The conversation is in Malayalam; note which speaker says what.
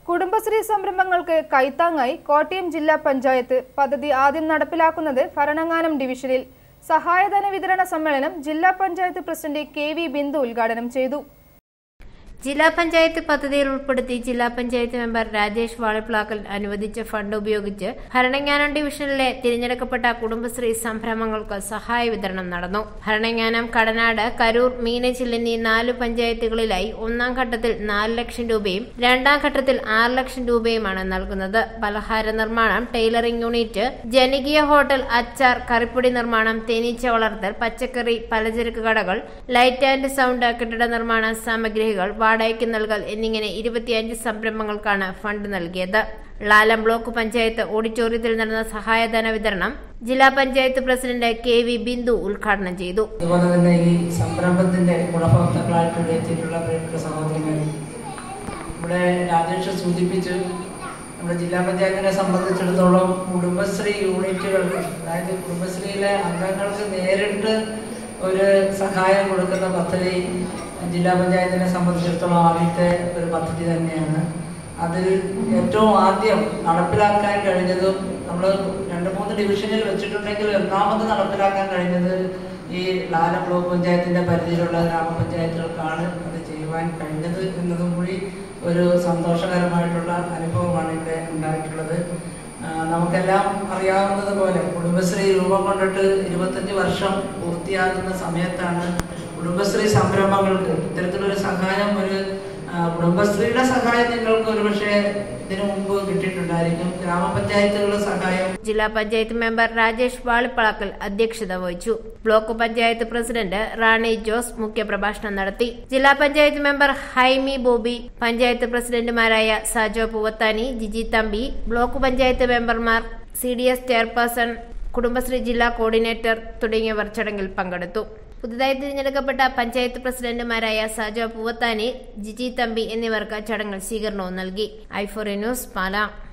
Speaker 1: കുടുംബശ്രീ സംരംഭങ്ങൾക്ക് കൈത്താങ്ങായി കോട്ടയം ജില്ലാ പഞ്ചായത്ത് പദ്ധതി ആദ്യം നടപ്പിലാക്കുന്നത് ഭരണങ്ങാനം ഡിവിഷനിൽ സഹായധന വിതരണ സമ്മേളനം ജില്ലാ panchayat president K V Bindu ഉദ്ഘാടനം ചെയ്തു
Speaker 2: ജില്ലാ പഞ്ചായത്ത് പദ്ധതിയിൽ ഉൾപ്പെടുത്തി ജില്ലാ പഞ്ചായത്ത് മെമ്പർ രാജേഷ് വാഴപ്ലാക്കൽ അനുവദിച്ച ഫണ്ട് ഉപയോഗിച്ച് ഭരണങ്ങാനം ഡിവിഷനിലെ തിരഞ്ഞെടുക്കപ്പെട്ട കുടുംബശ്രീ സംരംഭങ്ങൾക്ക് സഹായ വിതരണം നടന്നു ഭരണങ്ങാനം കടനാട് കരൂർ മീനച്ചിൽ എന്നീ നാല് പഞ്ചായത്തുകളിലായി ഒന്നാം ഘട്ടത്തിൽ നാല് ലക്ഷം രൂപയും രണ്ടാം ഘട്ടത്തിൽ ആറ് ലക്ഷം രൂപയുമാണ് നൽകുന്നത് പലഹാര നിർമ്മാണം ടൈലറിംഗ് യൂണിറ്റ് ജനകീയ ഹോട്ടൽ അച്ചാർ കറിപ്പൊടി നിർമ്മാണം തേനീച്ച വളർത്തൽ പച്ചക്കറി പലചരക്ക് കടകൾ ലൈറ്റ് ആൻഡ് സൗണ്ട് കെട്ടിട നിർമ്മാണ സാമഗ്രികൾ വാടകയ്ക്ക് നൽകൽ എന്നിങ്ങനെ ഇരുപത്തിയഞ്ച് സംരംഭങ്ങൾക്കാണ് ഫണ്ട് നൽകിയത് ലാലം ബ്ലോക്ക് പഞ്ചായത്ത് ഓഡിറ്റോറിയത്തിൽ നടന്ന സഹായധന വിതരണം ജില്ലാ panchayat president K V Bindu ഉദ്ഘാടനം ചെയ്തു
Speaker 3: അതുപോലെ തന്നെ ഈ സംരംഭത്തിന്റെ ഗുണഭോക്താക്കളായിട്ട് ഇവിടെ എത്തിയിട്ടുള്ള പ്രിയപ്പെട്ട സഹോദരിമാർ ഇവിടെ രാജേഷ് സൂചിപ്പിച്ചു നമ്മുടെ ജില്ലാ പഞ്ചായത്തിനെ സംബന്ധിച്ചിടത്തോളം കുടുംബശ്രീ യൂണിറ്റുകൾ അതായത് കുടുംബശ്രീയിലെ അംഗങ്ങൾക്ക് നേരിട്ട് ഒരു സഹായം കൊടുക്കുന്ന പദ്ധതി ജില്ലാ പഞ്ചായത്തിനെ സംബന്ധിച്ചിടത്തോളം ആദ്യത്തെ ഒരു പദ്ധതി തന്നെയാണ് അതിൽ ഏറ്റവും ആദ്യം നടപ്പിലാക്കാൻ കഴിഞ്ഞതും നമ്മൾ രണ്ട് മൂന്ന് ഡിവിഷനിൽ വെച്ചിട്ടുണ്ടെങ്കിൽ ഒന്നാമത് നടപ്പിലാക്കാൻ കഴിഞ്ഞത് ഈ ലാല ബ്ലോക്ക് പഞ്ചായത്തിന്റെ പരിധിയിലുള്ള ഗ്രാമപഞ്ചായത്തുകൾക്കാണ് അത് ചെയ്യുവാൻ കഴിഞ്ഞത് എന്നതും കൂടി ഒരു സന്തോഷകരമായിട്ടുള്ള അനുഭവമാണ് ഇവിടെ ഉണ്ടായിട്ടുള്ളത് ആ, നമുക്കെല്ലാം അറിയാവുന്നത് പോലെ കുടുംബശ്രീ രൂപം കൊണ്ടിട്ട് ഇരുപത്തഞ്ച് വർഷം പൂർത്തിയാകുന്ന സമയത്താണ് കുടുംബശ്രീ സംരംഭങ്ങൾക്ക് ഇത്തരത്തിലൊരു സഹായം ഒരു ആ, കുടുംബശ്രീയുടെ സഹായം നിങ്ങൾക്ക് ഒരുപക്ഷെ ഇതിനു മുമ്പ് കിട്ടിയിട്ടുണ്ടായിരിക്കും ഗ്രാമപഞ്ചായത്തുകളുടെ സഹായം
Speaker 2: ജില്ലാ പഞ്ചായത്ത് മെമ്പർ രാജേഷ് വാളിപ്പളക്കൽ അധ്യക്ഷത വഹിച്ചു ബ്ലോക്ക് പഞ്ചായത്ത് പ്രസിഡന്റ് റാണി ജോസ് മുഖ്യപ്രഭാഷണം നടത്തി ജില്ലാ പഞ്ചായത്ത് മെമ്പർ ഹൈമി ബോബി പഞ്ചായത്ത് പ്രസിഡന്റുമാരായ സാജോ പൂവത്താനി ജിജി തമ്പി ബ്ലോക്ക് പഞ്ചായത്ത് മെമ്പർമാർ C D S chairperson Kudumbashree ജില്ലാ കോർഡിനേറ്റർ തുടങ്ങിയവർ ചടങ്ങിൽ പങ്കെടുത്തു പുതുതായി തിരഞ്ഞെടുക്കപ്പെട്ട പഞ്ചായത്ത് പ്രസിഡന്റുമാരായ സാജോ പൂവത്താനി ജിജി തമ്പി എന്നിവർക്ക് ചടങ്ങിൽ സ്വീകരണവും നൽകി ഐഫോറി ന്യൂസ് പാല